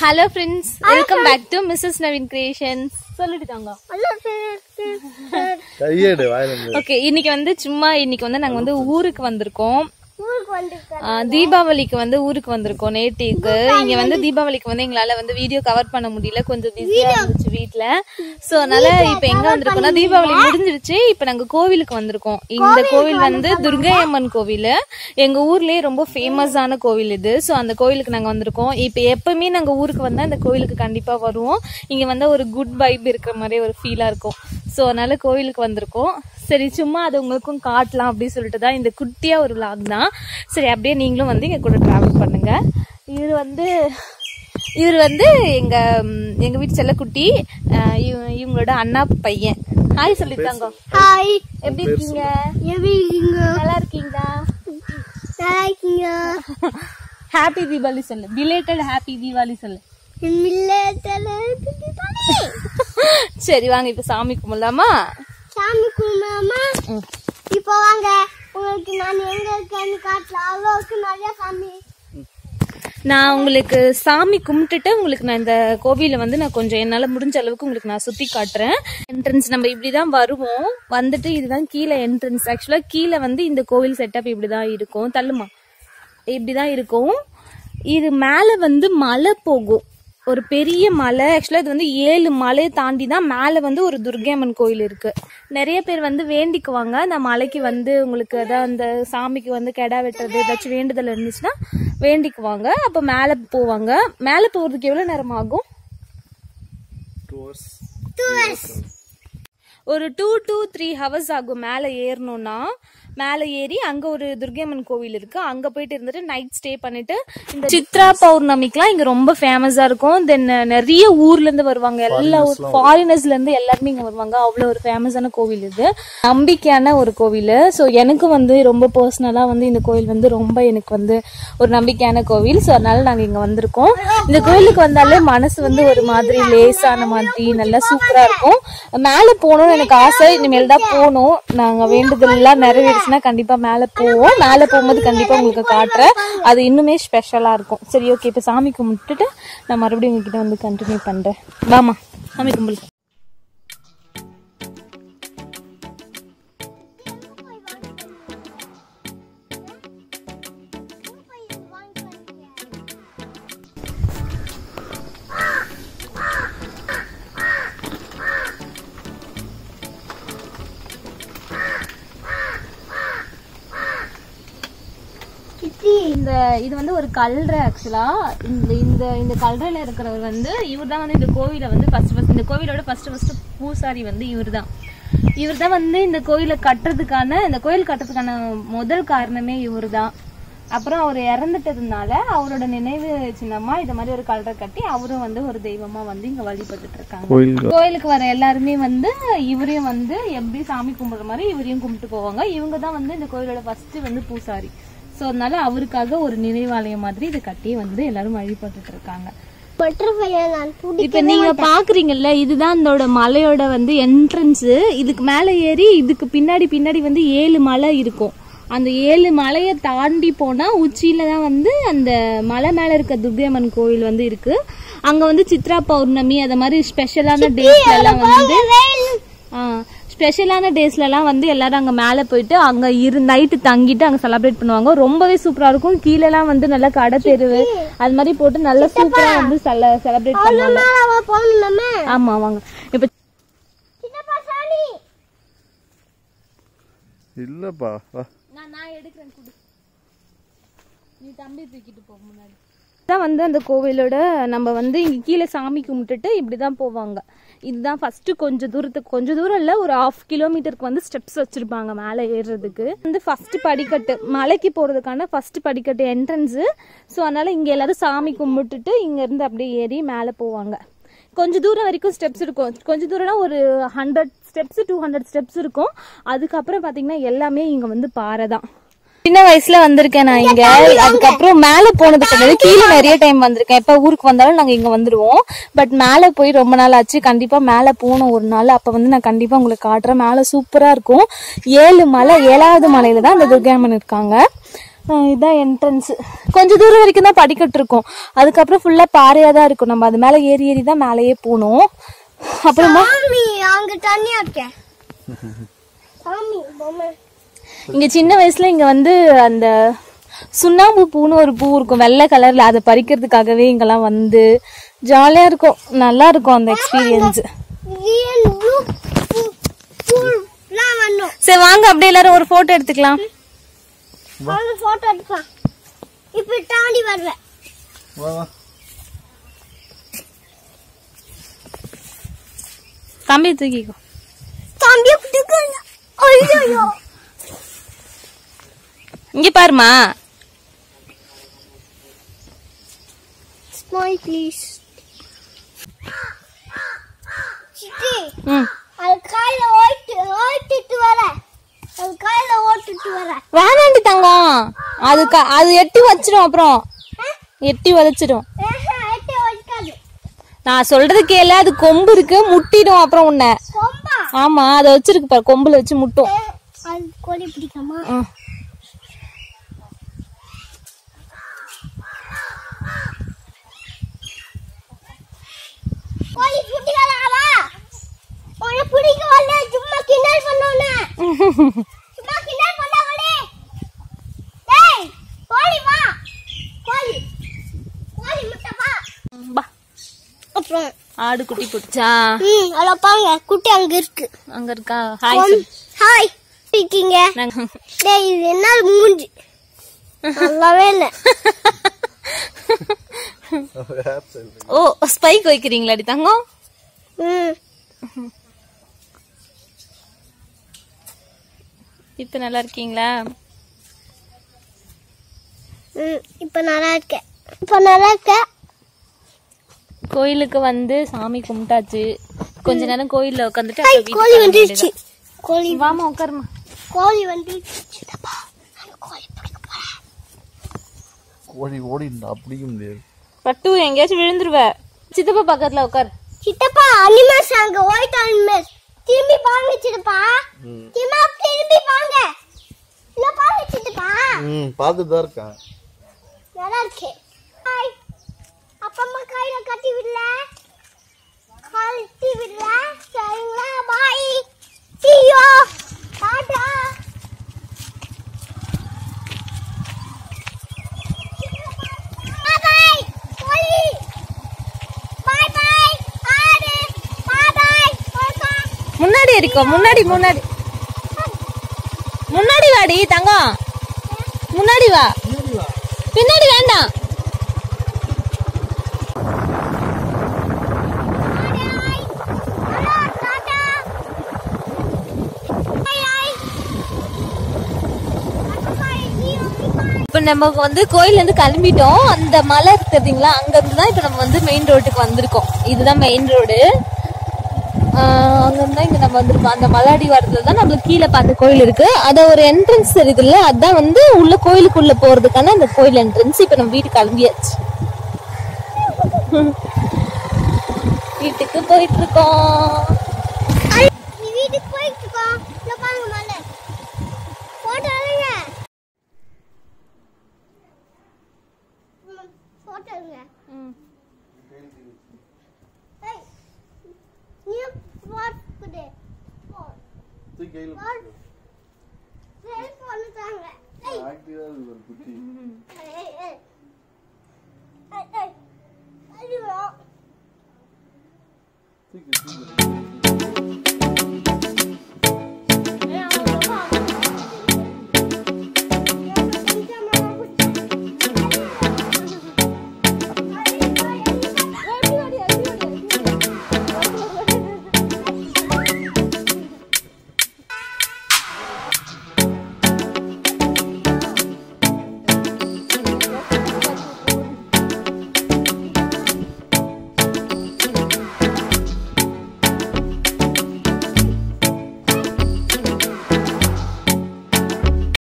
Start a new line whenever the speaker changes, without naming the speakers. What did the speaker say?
Hello friends welcome back to Mrs Naveen creations சொல்லிட்டு தாங்க
கையேடு வாயில இருந்து.
ஓகே இன்னைக்கு வந்து சும்மா இன்னைக்கு வந்து நாங்க வந்து ஊருக்கு வந்திருக்கோம்
ஊருக்கு வந்துருக்க
ஆ, தீபாவளிக்கு வந்து ஊருக்கு வந்திருக்கோம் நேட்டிக்கு இங்க வந்து தீபாவளிக்கு வந்து எங்களால வந்து வீடியோ கவர் பண்ண முடியல கொஞ்சம் பிஸியா இருந்துச்சு வீட்ல சோ அதனால இப்ப எங்க வந்திருக்கோம்னா தீபாவளி முடிஞ்சிருச்சு இப்ப நாங்க கோவிலுக்கு வந்திருக்கோம் இந்த கோவில் வந்து துர்கை அம்மன் கோவில் எங்க ஊர்லயே ரொம்ப ஃபேமஸான கோவில் இது சோ அந்த கோவிலுக்கு நாங்க வந்திருக்கோம் இப்ப எப்பவுமே நாங்க ஊருக்கு வந்தா இந்த கோவிலுக்கு கண்டிப்பா வருவோம் இங்க வந்து ஒரு குட் வைப் இருக்கிற மாதிரி ஒரு ஃபீலா இருக்கும் சோ அதனால கோவிலுக்கு வந்திருக்கோம் சரி சும்மா அது உங்களுக்கும் காட்டலாம் அப்படின்னு சொல்லிட்டு தான் இந்த குட்டியா ஒரு vlog தான் சரி அப்படியே நீங்களும் வந்து எங்க கூட டிராவல் பண்ணுங்க இவர் வந்து இவர் வந்து எங்க ம், எங்க வீட்டு செல்லக்குட்டி அஹ், இவ- இவங்களோட அண்ணா பையன் ஹாய் சொல்லித்தாங்க
ஹாய்
எப்படி இருக்கீங்க
எப்படி இருக்கீங்க
நல்லா இருக்கீங்களா
நல்லா இருக்கீங்க
ஹாப்பி தீபாவளி சொல்லு பிலேட்டட் ஹாப்பி தீபாவளி சொல்லு
மில்லத்துல
சரி வாங்க இப்ப சாமி கும்பிடலாமா
சாமி கும்பிடாமா
ம்.
இப்போ வாங்க உங்களுக்கு நான் எங்க இருக்கேன்னு காட்டலாம் அவ்வளோக்கு நிறைய சாமி
நான் உங்களுக்கு சாமி கும்பிட்டுட்டு உங்களுக்கு நான் இந்த கோவில வந்து நான் கொஞ்சம் என்னால முடிஞ்ச அளவுக்கு உங்களுக்கு நான் சுத்தி காட்டுறேன் என்ட்ரன்ஸ் நம்ம இப்படிதான் வருவோம் வந்துட்டு இதுதான் கீழே என்ட்ரன்ஸ் ஆக்சுவலா கீழே வந்து இந்த கோவில் செட்டப் இப்படிதான் இருக்கும் தள்ளுமா இப்படிதான் இருக்கும் இது மேல வந்து மலை போகும் ஒரு பெரிய மலை ஆக்சுவலா இது வந்து ஏழு மலையை தாண்டி தான் மேல வந்து ஒரு துர்கையம்மன் கோயில் இருக்கு நிறைய பேர் வந்து வேண்டிக்குவாங்க அந்த மலைக்கு வந்து உங்களுக்கு அதான் அந்த சாமிக்கு வந்து கெடா வெட்டுறது ஏதாச்சும் வேண்டுதல் இருந்துச்சுன்னா வேண்டிக்குவாங்க அப்ப மேல போவாங்க மேல போறதுக்கு எவ்வளவு நேரம் ஆகும் ஒரு டூ டூ த்ரீ ஹவர்ஸ் ஆகும் மேலே ஏறணும்னா மேலே ஏறி அங்க ஒரு துர்கையம்மன் கோவில் இருக்கு அங்க போயிட்டு இருந்துட்டு நைட் ஸ்டே பண்ணிட்டு இந்த சித்ரா பௌர்ணமிக்குலாம் இங்க ரொம்ப ஃபேமஸா இருக்கும் தென் நிறைய ஊர்ல இருந்து வருவாங்க எல்லா ஊர் ஃபாரினர்ஸ்ல இருந்து எல்லாருமே இங்க வருவாங்க அவ்வளவு ஒரு ஃபேமஸான கோவில் இது நம்பிக்கையான ஒரு கோவில் ஸோ எனக்கும் வந்து ரொம்ப பர்சனலா வந்து இந்த கோவில் வந்து ரொம்ப எனக்கு வந்து ஒரு நம்பிக்கையான கோவில் ஸோ அதனால நாங்க இங்க வந்திருக்கோம் இந்த கோயிலுக்கு வந்தாலே மனசு வந்து ஒரு மாதிரி லேசான மாதிரி நல்லா சூப்பரா இருக்கும் மேல போகணும்னு எனக்கு ஆசை இனிமேல் தான் போகணும் நாங்க வேண்டுதல் எல்லாம் நிறைவேறுச்சுன்னா கண்டிப்பா மேல போவோம் மேல போகும்போது கண்டிப்பா உங்களுக்கு காட்டுறேன் அது இன்னுமே ஸ்பெஷலா இருக்கும் சரி ஓகே இப்ப சாமி கும்பிட்டுட்டு நான் மறுபடியும் உங்ககிட்ட வந்து கண்டினியூ பண்றேன் வாமா சாமி கும்பிடு இந்த இது வந்து ஒரு கல்ற ஆக்சுவலா இந்த இந்த இந்த கல்றையில இருக்கிறவர் வந்து இவர் தான் வந்து இந்த கோவிலை வந்து ஃபர்ஸ்ட் ஃபர்ஸ்ட் இந்த கோவிலோட ஃபர்ஸ்ட் ஃபர்ஸ்ட் பூசாரி வந்து இவர் தான் இவர் தான் வந்து இந்த கோயிலை கட்டுறதுக்கான இந்த கோயில் கட்டுறதுக்கான முதல் காரணமே இவர் தான் அப்புறம் அவர் இறந்துட்டதுனால அவரோட நினைவு சின்னமா இந்த மாதிரி ஒரு கல்றை கட்டி அவரும் வந்து ஒரு தெய்வமா வந்து இங்க வழிபட்டுட்டு இருக்காங்க கோயிலுக்கு வர எல்லாருமே வந்து இவரையும் வந்து எப்படி சாமி கும்பிடுற மாதிரி இவரையும் கும்பிட்டு போவாங்க இவங்க தான் வந்து இந்த கோயிலோட ஃபர்ஸ்ட் வந்து பூசாரி சோ அதனால அவருக்காக ஒரு நினைவாலயம் மாதிரி இதை கட்டி வந்து எல்லாரும் வழிபட்டுட்டு இருக்காங்க
பட்டர்ஃப்ளையை நான் பிடி
இப்ப நீங்க பாக்குறீங்கல்ல இதுதான் இதோட மலையோட வந்து என்ட்ரன்ஸ் இதுக்கு மேல ஏறி இதுக்கு பின்னாடி பின்னாடி வந்து ஏழு மலை இருக்கும் அந்த ஏழு மலையை தாண்டி போனா உச்சியில தான் வந்து அந்த மலை மேல இருக்க துர்கையம்மன் கோவில் வந்து இருக்கு அங்க வந்து சித்ரா பௌர்ணமி அத மாதிரி ஸ்பெஷலான டேஸ்ல எல்லாம் வந்து ஸ்பெஷலான டேஸ்ல எல்லாம் வந்து எல்லாரும் அங்க மேல போயிட்டு அங்க இரு நைட்டு தங்கிட்டு அங்க செலிப்ரேட் பண்ணுவாங்க ரொம்பவே சூப்பரா இருக்கும் கீழே எல்லாம் வந்து நல்லா கடை தெருவு அது மாதிரி போட்டு நல்லா சூப்பரா வந்து செலிப்ரேட் பண்ணுவாங்க
மேல போகணும் நம்ம
ஆமா வாங்க இப்ப
சின்னப்பா சாமி
இல்லப்பா வா
நான் நான் எடுக்கிறேன் குடு நீ தம்பி தூக்கிட்டு போக முன்னாடி தான் வந்து அந்த கோவிலோட நம்ம வந்து இங்க கீழே சாமி கும்பிட்டுட்டு இப்படிதான் போவாங்க இதுதான் ஃபர்ஸ்ட் கொஞ்சம் தூரத்துக்கு கொஞ்சம் தூரம் இல்ல ஒரு ஹாஃப் கிலோமீட்டருக்கு வந்து ஸ்டெப்ஸ் வச்சிருப்பாங்க மேலே ஏறுறதுக்கு வந்து ஃபர்ஸ்ட் படிக்கட்டு மலைக்கு போறதுக்கான ஃபர்ஸ்ட் படிக்கட்டு என்ட்ரன்ஸ் ஸோ அதனால இங்க எல்லாரும் சாமி கும்பிட்டுட்டு இங்க இருந்து அப்படியே ஏறி மேலே போவாங்க கொஞ்ச தூரம் வரைக்கும் ஸ்டெப்ஸ் இருக்கும் கொஞ்ச தூரம்னா ஒரு hundred steps two hundred steps இருக்கும் அதுக்கப்புறம் பாத்தீங்கன்னா எல்லாமே இங்க வந்து பாறை தான் சின்ன வயசுல வந்திருக்கேன் நான் இங்க அதுக்கப்புறம் மேல போனது கிடையாது கீழே நிறைய டைம் வந்திருக்கேன் எப்ப ஊருக்கு வந்தாலும் நாங்க இங்க வந்துருவோம் பட் மேல போய் ரொம்ப நாள் ஆச்சு கண்டிப்பா மேல போனோம் ஒரு நாள் அப்ப வந்து நான் கண்டிப்பா உங்களுக்கு காட்டுறேன் மேல சூப்பரா இருக்கும் ஏழு மலை ஏழாவது மலையில தான் அந்த துர்காமன் இருக்காங்க அஹ் இதான் என்ட்ரன்ஸ் கொஞ்ச தூரம் வரைக்கும் தான் படிக்கட்டு இருக்கும் அதுக்கப்புறம் ஃபுல்லா பாறையா தான் இருக்கும் நம்ம அது மேல ஏறி ஏறி தான் மேலேயே போகணும் அப்புறமா
சாமி அங்க தண்ணியா இருக்கேன் சாமி பொம்மை
இங்க சின்ன வயசுல இங்க வந்து அந்த சுண்ணாம்பு பூன்னு ஒரு பூ இருக்கும் வெள்ளை கலர்ல அதை பறிக்கிறதுக்காகவே இங்கெல்லாம் வந்து ஜாலியா இருக்கும் நல்லா இருக்கும் அந்த எக்ஸ்பீரியன்ஸ்
கிரீன் ப்ளூ ஃபுல்லாம் வரணும்
சரி வாங்க அப்படியே எல்லாரும் ஒரு போட்டோ எடுத்துக்கலாம்
அவங்க போட்டோ எடுக்கலாம் இப்ப தாண்டி வருவேன்
வா வா
தம்பி தூக்கிக்கோ
தம்பியை பிடிக்கல ஐயோ
இங்க பாருமா
ஸ்மைல் ப்ளீஸ் சிட்டி
ம்
அது காயில ஓட்டு ஓட்டிட்டு வர அது காயில ஓட்டிட்டு வர
வேணாண்டி தங்கம் அது க- அது எட்டி வச்சிடும் அப்புறம் எட்டி வதச்சிடும்
எட்டு வைக்காது
நான் சொல்றது கேளு அது கொம்பு இருக்கு முட்டிடும் அப்புறம் உன்னை
கொம்பா
ஆமா அதை வச்சிருக்கு பாரு கொம்புல வச்சு முட்டும்
ஏ, அது கோழி பிடிக்காமா
ம்.
கோழி பிடிக்கலாமா உனக்கு பிடிக்க வரல சும்மா கிண்டல் பண்ணோன்னு சும்மா கிண்டல் பண்ணாங்களே டேய் கோழி வா கோழி கோழி முட்டை வா
பா
அப்புறம்
ஆடு குட்டி போட்டுச்சா
ம் அதில் பாருங்க குட்டி அங்க இருக்கு
அங்க இருக்கா ஹாய் சொல்லு.
ஹாய் இருக்கீங்க
நாங்க
டேய் இது என்ன மூஞ்சி நல்லாவே இல்லை
ஓ ஸ்பைக் வைக்கிறீங்களாடி தங்கம்
ம்
இப்ப நல்லா இருக்கீங்களா
ம் இப்போ நல்லா இருக்கேன் இப்போ நல்லா இருக்கேன்
கோயிலுக்கு வந்து சாமி கும்பிட்டாச்சு கொஞ்ச நேரம் கோயில்ல உட்காந்துட்டு
ஹாய் கோழி வந்துருச்சு கோழி
வாமா உட்காருமா
கோழி வந்துருச்சு சித்தப்பா நான் கோழி பிடிக்க போறேன்
ஓடி ஓடி பிடிக்க முடியாது
பட்டு எங்கேயாச்சும் விழுந்துருவ சித்தப்பா பக்கத்துல உட்கார்
சித்தப்பா அனிமல்ஸ் அங்க ஒயிட் அனிமல்ஸ் திரும்பி பாருங்க சித்தப்பா திரும்ப திரும்பி பாருங்க இல்ல பாருங்க சித்தப்பா
ம் பார்த்துட்டு தான் இருக்கேன்
நல்லா இருக்கே ஹாய் அப்பா அம்மா கையில கட்டி விடல கட்டி விடல சரிங்களா பாய் சியோ டாடா பாய் கோழி பாய் பாய் ஆடு பாய் பாய் பாய்
முன்னாடி இருக்கோம் முன்னாடி முன்னாடி முன்னாடி வாடி தங்கம் முன்னாடி வா பின்னாடி வேண்டாம் இப்ப நம்ம வந்து கோயில்ல இருந்து கிளம்பிட்டோம் அந்த மலை இருக்குதுங்களா அங்க இருந்து தான் இப்ப நம்ம வந்து மெயின் ரோட்டுக்கு வந்திருக்கோம் இதுதான் மெயின் ரோடு அங்க இருந்தா இங்க நம்ம வந்திருக்கோம் அந்த மலாடி வாரத்துல தான் நம்மளுக்கு கீழே பார்த்த கோயில் இருக்கு அத ஒரு என்ட்ரன்ஸ் தெரியுதுல்ல அதான் வந்து உள்ள கோயிலுக்குள்ள போறதுக்கான அந்த கோயில் என்ட்ரன்ஸ் இப்ப நம்ம வீட்டுக்கு கிளம்பியாச்சு வீட்டுக்கு போயிட்டு இருக்கோம்
நீ வீட்டுக்கு போயிட்டு இருக்கோம் இல்ல பாருங்க மலை போட்டோ எடுங்க போட்டோ எடுங்க ஏய், நீ போட்டு செல்போன் தாங்க ஏய்
ஆக்டிவா இருக்கு ஒரு குட்டி
ஏய் ஏய் ஏய் ஏய் ஐயோ
தூக்கி தூக்கி